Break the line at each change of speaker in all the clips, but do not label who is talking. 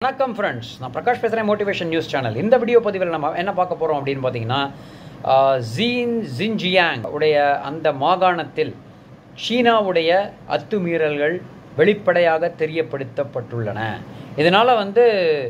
வணக்கம் ஃப்ரெண்ட்ஸ் நான் பிரகாஷ் பேசுகிறேன் மோட்டிவேஷன் நியூஸ் சேனல் இந்த வீடியோ பதிவில் நம்ம என்ன பார்க்க போகிறோம் அப்படின்னு பார்த்தீங்கன்னா ஆஹ், ஜீன் ஜின்ஜியாங் உடைய அந்த மாகாணத்தில் சீனாவுடைய அத்துமீறல்கள் வெளிப்படையாக தெரியப்படுத்தப்பட்டுள்ளன இதனால் வந்து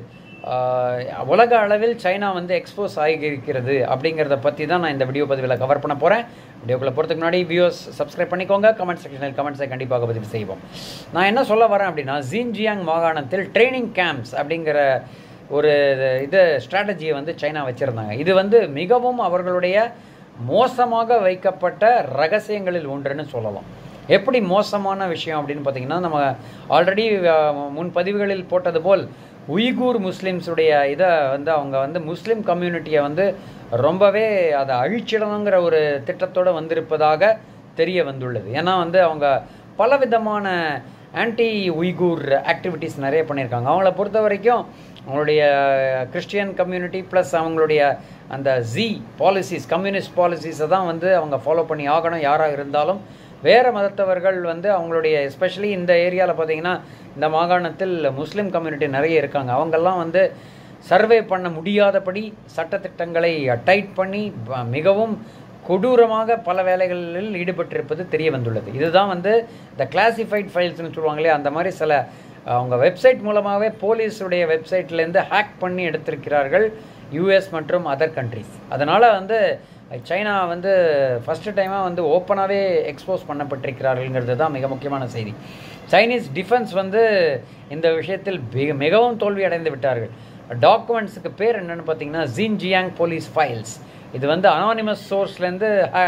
ஆஹ், உலக அளவில் சைனா வந்து எக்ஸ்போஸ் ஆகியிருக்கிறது அப்படிங்கிறத பற்றி தான் நான் இந்த வீடியோ பதிவில் கவர் பண்ண போகிறேன் வீடியோக்குள்ளே போகிறதுக்கு முன்னாடி வியூஸ் சப்ஸ்கிரைப் பண்ணிக்கோங்க கமெண்ட் செக்ஷனில் கமெண்ட்ஸை கண்டிப்பாக பதிவு செய்வோம் நான் என்ன சொல்ல வரேன் அப்படின்னா ஜீன்ஜியாங் மாகாணத்தில் ட்ரைனிங் கேம்ப்ஸ் அப்படிங்கிற ஒரு இது ஸ்ட்ராட்டஜியை வந்து சைனா வச்சுருந்தாங்க இது வந்து மிகவும் அவர்களுடைய மோசமாக வைக்கப்பட்ட ரகசியங்களில் ஒன்றுன்னு சொல்லலாம் எப்படி மோசமான விஷயம் அப்படின்னு பார்த்தீங்கன்னா நம்ம ஆல்ரெடி முன் பதிவுகளில் போட்டது போல் உய்கூர் முஸ்லீம்ஸுடைய இதை வந்து அவங்க வந்து முஸ்லீம் கம்யூனிட்டியை வந்து ரொம்பவே அதை அழிச்சிடணுங்கிற ஒரு திட்டத்தோடு வந்திருப்பதாக தெரிய வந்துள்ளது ஏன்னா வந்து அவங்க பலவிதமான ஆன்டி உய்கூர் ஆக்டிவிட்டீஸ் நிறைய பண்ணியிருக்காங்க அவங்கள பொறுத்த வரைக்கும் அவங்களுடைய கிறிஸ்டியன் கம்யூனிட்டி ப்ளஸ் அவங்களுடைய அந்த ஜி பாலிசிஸ் கம்யூனிஸ்ட் பாலிசிஸை தான் வந்து அவங்க ஃபாலோ பண்ணி ஆகணும் யாராக இருந்தாலும் வேறு மதத்தவர்கள் வந்து அவங்களுடைய எஸ்பெஷலி இந்த ஏரியாவில் பார்த்தீங்கன்னா இந்த மாகாணத்தில் முஸ்லீம் கம்யூனிட்டி நிறைய இருக்காங்க அவங்கெல்லாம் வந்து சர்வே பண்ண முடியாதபடி சட்டத்திட்டங்களை டைட் பண்ணி ப- மிகவும் கொடூரமாக பல வேலைகளில் ஈடுபட்டிருப்பது தெரிய வந்துள்ளது இதுதான் வந்து இந்த கிளாசிஃபைட் ஃபைல்ஸ்னு சொல்லுவாங்களே அந்த மாதிரி சில அவங்க வெப்சைட் மூலமாகவே போலீஸுடைய வெப்சைட்லேருந்து ஹேக் பண்ணி எடுத்திருக்கிறார்கள் யூஎஸ் மற்றும் அதர் கண்ட்ரிஸ் அதனால் வந்து சைனா வந்து ஃபஸ்ட்டு டைமாக வந்து ஓப்பனாகவே எக்ஸ்போஸ் பண்ணப்பட்டிருக்கிறார்கள்ங்கிறது தான் மிக முக்கியமான செய்தி சைனீஸ் டிஃபென்ஸ் வந்து இந்த விஷயத்தில் மிக மிகவும் தோல்வி அடைந்து விட்டார்கள் டாக்குமெண்ட்ஸுக்கு பேர் என்னன்னு பார்த்தீங்கன்னா ஜின்ஜியாங் போலீஸ் ஃபைல்ஸ் இது வந்து அனானிமஸ் சோர்ஸ்லேருந்து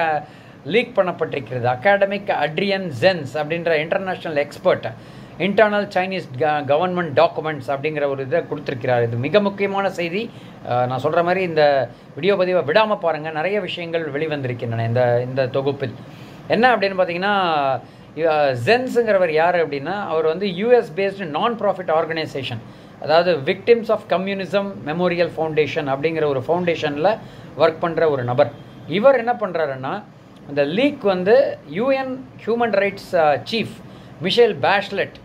லீக் பண்ணப்பட்டிருக்கிறது அகாடமிக் அட்ரியன் ஜென்ஸ் அப்படின்ற international expert internal Chinese government documents அப்படிங்கிற ஒரு இதை கொடுத்துருக்கிறார் இது மிக முக்கியமான செய்தி அஹ், நான் சொல்கிற மாதிரி இந்த வீடியோ பதிவை விடாமல் பாருங்கள் நிறைய விஷயங்கள் வெளிவந்திருக்கின்றன இந்த இந்த தொகுப்பில் என்ன அப்படின்னு பார்த்தீங்கன்னா ஜென்ஸுங்கிறவர் யார் அப்படின்னா அவர் வந்து US based non profit organisation அதாவது victims of communism memorial foundation அப்படிங்கிற ஒரு ஃபவுண்டேஷனில் ஒர்க் பண்ணுற ஒரு நபர் இவர் என்ன பண்ணுறாருன்னா இந்த லீக் வந்து UN human rights chief Michelle Bachelet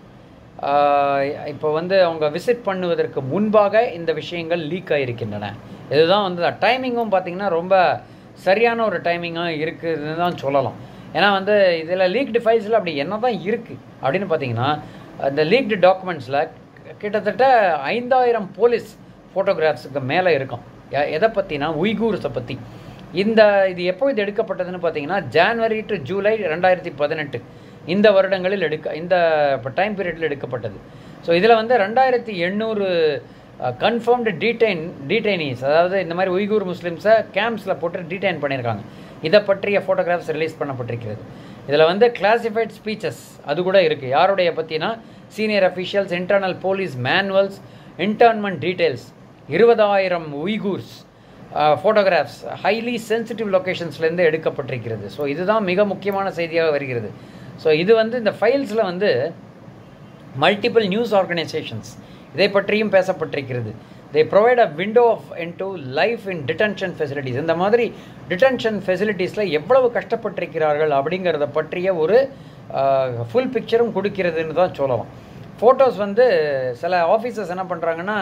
இப்போ வந்து அவங்க விசிட் பண்ணுவதற்கு முன்பாக இந்த விஷயங்கள் லீக் ஆகிருக்கின்றன இதுதான் வந்து டைமிங்கும் பார்த்திங்கன்னா ரொம்ப சரியான ஒரு டைமிங்காக இருக்குதுன்னு தான் சொல்லலாம் ஏன்னா வந்து இதில் லீக்டு ஃபைல்ஸில் அப்படி என்ன தான் இருக்குது அப்படின்னு பார்த்தீங்கன்னா அந்த லீக்டு டாக்குமெண்ட்ஸில் கிட்டத்தட்ட ஐந்தாயிரம் போலீஸ் ஃபோட்டோகிராஃப்ஸுக்கு மேலே இருக்கும் எ- எதை பற்றினா உய்கூர்ஸை பற்றி இந்த இது எப்போ இது எடுக்கப்பட்டதுன்னு பார்த்தீங்கன்னா ஜான்வரி டு ஜூலை ரெண்டாயிரத்தி பதினெட்டு இந்த வருடங்களில் எடுக்க இந்த டைம் பீரியடில் எடுக்கப்பட்டது ஸோ இதில் வந்து ரெண்டாயிரத்தி எண்ணூறு கன்ஃபார்ம்டு டீடைன் டீடைனீஸ் அதாவது இந்த மாதிரி உய்கூர் முஸ்லீம்ஸை கேம்ப்ஸில் போட்டு டீடைன் பண்ணியிருக்காங்க இதை பற்றிய ஃபோட்டோகிராஃப்ஸ் ரிலீஸ் பண்ணப்பட்டிருக்கிறது இதில் வந்து கிளாசிஃபைட் ஸ்பீச்சஸ் அது கூட இருக்குது யாருடைய பற்றினா senior officials internal police manuals internment details இருபதாயிரம் உய்கூர்ஸ் ஃபோட்டோகிராஃப்ஸ் ஹைலி சென்சிட்டிவ் லொக்கேஷன்ஸ்லேருந்து எடுக்கப்பட்டிருக்கிறது ஸோ இதுதான் மிக முக்கியமான செய்தியாக வருகிறது ஸோ இது வந்து இந்த ஃபைல்ஸில் வந்து மல்டிபிள் நியூஸ் ஆர்கனைசேஷன்ஸ் இதை பற்றியும் பேசப்பட்டிருக்கிறது they provide a window of into life in detention facilities இந்த மாதிரி டிடென்ஷன் ஃபெசிலிட்டிஸில் எவ்வளவு கஷ்டப்பட்டிருக்கிறார்கள் அப்படிங்கிறத பற்றிய ஒரு ஃபுல் பிக்சரும் கொடுக்கிறதுன்னு தான் சொல்லலாம் ஃபோட்டோஸ் வந்து சில ஆஃபீஸர்ஸ் என்ன பண்ணுறாங்கன்னா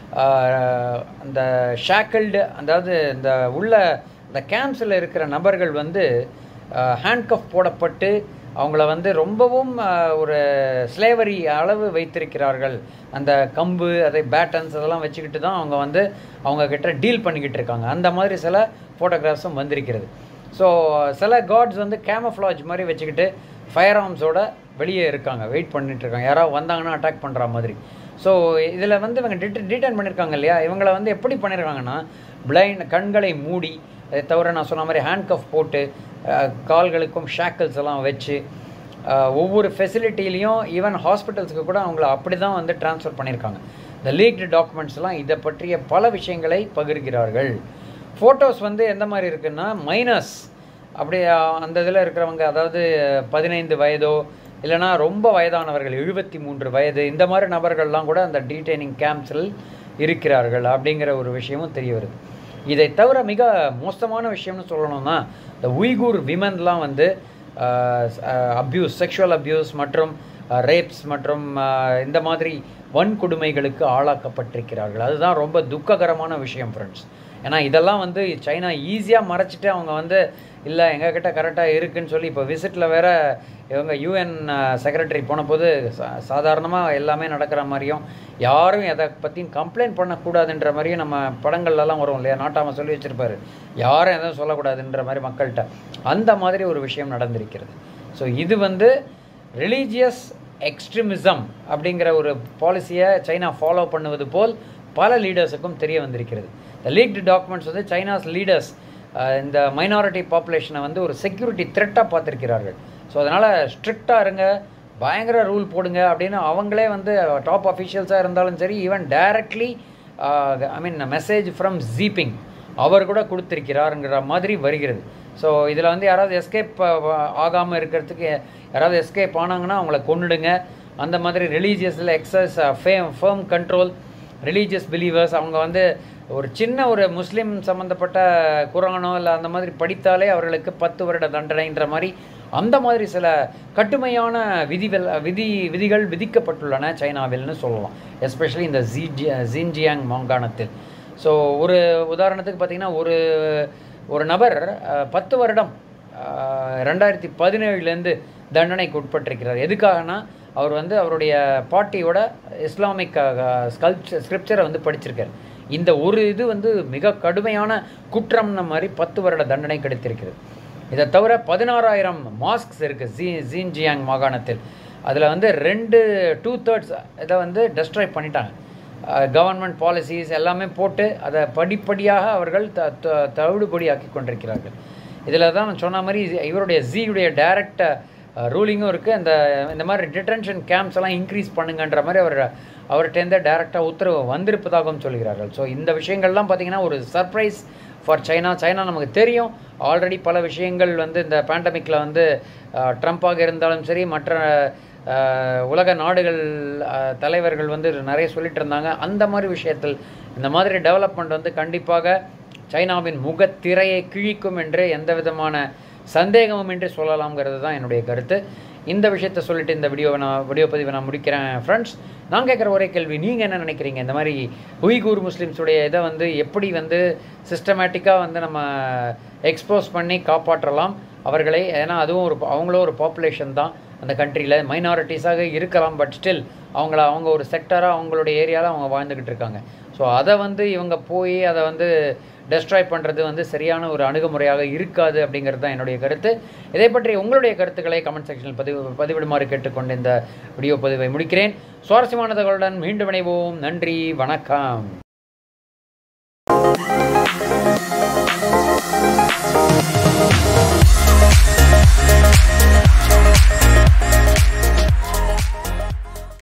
அந்த ஷேக்கிள்டு அதாவது இந்த உள்ள இந்த கேம்ப்ஸில் இருக்கிற நபர்கள் வந்து ஹேண்ட்கஃப் போடப்பட்டு அவங்கள வந்து ரொம்பவும் ஆஹ், ஒரு ஸ்லேவரி அளவு வைத்திருக்கிறார்கள் அந்த கம்பு அதை பேட்டன்ஸ் அதெல்லாம் வச்சுக்கிட்டு தான் அவங்க வந்து அவங்க கிட்ட டீல் பண்ணிக்கிட்டு இருக்காங்க அந்த மாதிரி சில ஃபோட்டோகிராஃப்ஸும் வந்திருக்கிறது ஸோ சில காட்ஸ் வந்து கேமஃப்ளாஜ் மாதிரி வச்சுக்கிட்டு ஃபயர் ஆர்ம்ஸோட வெளியே இருக்காங்க வெயிட் பண்ணிட்டு இருக்காங்க யாராவது வந்தாங்கன்னா அட்டாக் பண்ணுற மாதிரி ஸோ இதில் வந்து இவங்க டிட் டீடைன் பண்ணியிருக்காங்க இல்லையா இவங்களை வந்து எப்படி பண்ணியிருக்காங்கன்னா பிளைண்ட் கண்களை மூடி அதை தவிர நான் சொன்ன மாதிரி ஹேண்ட்கஃப் போட்டு அஹ், கால்களுக்கும் ஷேக்கிள்ஸ் எல்லாம் வச்சு அஹ், ஒவ்வொரு ஃபெசிலிட்டிலையும் ஈவன் ஹாஸ்பிட்டல்ஸுக்கு கூட அவங்கள அப்படி தான் வந்து ட்ரான்ஸ்ஃபர் பண்ணியிருக்காங்க இந்த லீக்டு டாக்குமெண்ட்ஸ்லாம் இதை பற்றிய பல விஷயங்களை பகிர்கிறார்கள் ஃபோட்டோஸ் வந்து எந்த மாதிரி இருக்குன்னா மைனஸ் அப்படி அஹ், அந்த இதில் இருக்கிறவங்க அதாவது பதினைந்து வயதோ இல்லைனா ரொம்ப வயதானவர்கள் எழுபத்தி மூன்று வயது இந்த மாதிரி நபர்கள்லாம் கூட அந்த டீடைனிங் கேம்ப்ஸில் இருக்கிறார்கள் அப்படிங்கிற ஒரு விஷயமும் தெரிய வருது இதை தவிர மிக மோசமான விஷயம்னு சொல்லணும்னா இந்த உய்கூர் விமன்லாம் வந்து அப்யூஸ் செக்ஷுவல் அப்யூஸ் மற்றும் ரேப்ஸ் மற்றும் அஹ், இந்த மாதிரி வன்கொடுமைகளுக்கு ஆளாக்கப்பட்டிருக்கிறார்கள் அதுதான் ரொம்ப துக்ககரமான விஷயம் ஃப்ரெண்ட்ஸ் ஏன்னா இதெல்லாம் வந்து சைனா ஈஸியாக மறைச்சிட்டு அவங்க வந்து இல்லை எங்ககிட்ட கரெக்டாக இருக்குன்னு சொல்லி இப்போ விசிட்டில் வேற இவங்க யூஎன் செக்ரட்டரி போனபோது சா சாதாரணமாக எல்லாமே நடக்கிற மாதிரியும் யாரும் எதை பற்றியும் கம்ப்ளைண்ட் பண்ணக்கூடாதுன்ற மாதிரியும் நம்ம படங்கள்லாம் வரும் இல்லையா நாட்டாம சொல்லி வச்சுருப்பாரு யாரும் எதுவும் சொல்லக்கூடாதுன்ற மாதிரி மக்கள்கிட்ட அந்த மாதிரி ஒரு விஷயம் நடந்திருக்கிறது ஸோ இது வந்து ரிலீஜியஸ் எக்ஸ்ட்ரீமிசம் அப்படிங்கிற ஒரு பாலிசியை சைனா ஃபாலோ பண்ணுவது போல் பல லீடர்ஸுக்கும் தெரிய வந்திருக்கிறது இந்த லீக்டு டாக்குமெண்ட்ஸ் வந்து சைனாஸ் லீடர்ஸ் இந்த மைனாரிட்டி பாப்புலேஷனை வந்து ஒரு செக்யூரிட்டி த்ரெட்டாக பார்த்துருக்கிறார்கள் ஸோ அதனால் ஸ்ட்ரிக்டாக இருங்க பயங்கர ரூல் போடுங்க அப்படின்னு அவங்களே வந்து டாப் அஃபிஷியல்ஸாக இருந்தாலும் சரி even directly I mean message from Jinping அவர் கூட கொடுத்திருக்கிறாருங்கிற மாதிரி வருகிறது ஸோ இதில் வந்து யாராவது எஸ்கேப் ஆகாமல் இருக்கிறதுக்கு யாராவது எஸ்கேப் ஆனாங்கன்னா அவங்கள கொன்னுடுங்க அந்த மாதிரி ரிலீஜியஸில் access fame fame control religious believers அவங்க வந்து ஒரு சின்ன ஒரு முஸ்லீம் சம்மந்தப்பட்ட குரானோ இல்லை அந்த மாதிரி படித்தாலே அவர்களுக்கு பத்து வருட தண்டனைன்ற மாதிரி அந்த மாதிரி சில கட்டுமையான விதிகள் விதி விதிகள் விதிக்கப்பட்டுள்ளன சைனாவில்னு சொல்லலாம் எஸ்பெஷலி இந்த ஜீஜி ஜின்ஜியாங் மாகாணத்தில் ஸோ ஒரு உதாரணத்துக்கு பார்த்தீங்கன்னா ஒரு ஒரு நபர் அஹ், பத்து வருடம் அஹ், ரெண்டாயிரத்தி பதினேழுலேருந்து தண்டனைக்கு உட்பட்டிருக்கிறார் எதுக்காகனா அவர் வந்து அவருடைய பாட்டியோட இஸ்லாமிக் ஸ்கல்ப்சர் ஸ்கிரிப்சரை வந்து படிச்சிருக்காரு இந்த ஒரு இது வந்து மிக கடுமையான குற்றம்ன மாதிரி பத்து வருட தண்டனை கிடைத்திருக்கிறது இதை தவிர பதினாறாயிரம் மாஸ்க்ஸ் இருக்குது ஜி ஜீன்ஜியாங் மாகாணத்தில் அதில் வந்து ரெண்டு டூ தேர்ட்ஸ் இதை வந்து டெஸ்ட்ராய் பண்ணிட்டாங்க கவர்மெண்ட் பாலிசிஸ் எல்லாமே போட்டு அதை படிப்படியாக அவர்கள் த த- தவிடுபொடியாக்கி கொண்டிருக்கிறார்கள் இதில் தான் நான் சொன்ன மாதிரி இவருடைய ஜியுடைய டைரக்ட் ரூலிங்கும் இருக்குது இந்த இந்த மாதிரி டிடென்ஷன் கேம்ப்ஸ் எல்லாம் இன்க்ரீஸ் பண்ணுங்கன்ற மாதிரி அவர் அவர்கிட்டேருந்து டைரெக்டாக உத்தரவு வந்திருப்பதாகவும் சொல்கிறார்கள் ஸோ இந்த விஷயங்கள்லாம் பார்த்தீங்கன்னா ஒரு சர்ப்ரைஸ் ஃபார் சைனா சைனா நமக்கு தெரியும் ஆல்ரெடி பல விஷயங்கள் வந்து இந்த பேண்டமிக்கில் வந்து அஹ், ட்ரம்ப்பாக இருந்தாலும் சரி மற்ற அஹ், உலக நாடுகள் அஹ், தலைவர்கள் வந்து நிறைய சொல்லிட்டு இருந்தாங்க அந்த மாதிரி விஷயத்தில் இந்த மாதிரி டெவலப்மெண்ட் வந்து கண்டிப்பாக சைனாவின் முகத்திரையை கிழிக்கும் என்று எந்த விதமான சந்தேகமும் என்று சொல்லலாம்ங்கிறது தான் என்னுடைய கருத்து இந்த விஷயத்த சொல்லிட்டு இந்த வீடியோவை நான் வீடியோ பதிவை நான் முடிக்கிறேன் ஃப்ரெண்ட்ஸ் நான் கேட்குற ஒரே கேள்வி நீங்கள் என்ன நினைக்கிறீங்க இந்த மாதிரி உய்கூர் முஸ்லீம்ஸுடைய இதை வந்து எப்படி வந்து சிஸ்டமேட்டிக்காக வந்து நம்ம எக்ஸ்போஸ் பண்ணி காப்பாற்றலாம் அவர்களை ஏன்னா அதுவும் ஒரு அவங்களும் ஒரு பாப்புலேஷன் தான் அந்த கண்ட்ரியில் மைனாரிட்டிஸாக இருக்கலாம் பட் ஸ்டில் அவங்கள அவங்க ஒரு செக்டராக அவங்களுடைய ஏரியாவில் அவங்க வாழ்ந்துக்கிட்டு இருக்காங்க ஸோ அதை வந்து இவங்க போய் அதை வந்து டெஸ்ட்ராய் பண்ணுறது வந்து சரியான ஒரு அணுகுமுறையாக இருக்காது அப்படிங்கிறது தான் என்னுடைய கருத்து இதை பற்றி உங்களுடைய கருத்துக்களை கமெண்ட் செக்ஷனில் பதிவு பதிவிடுமாறு கேட்டுக்கொண்டு இந்த வீடியோ பதிவை முடிக்கிறேன் சுவாரஸ்யமான தகவலுடன் மீண்டும் இணைவோம் நன்றி வணக்கம்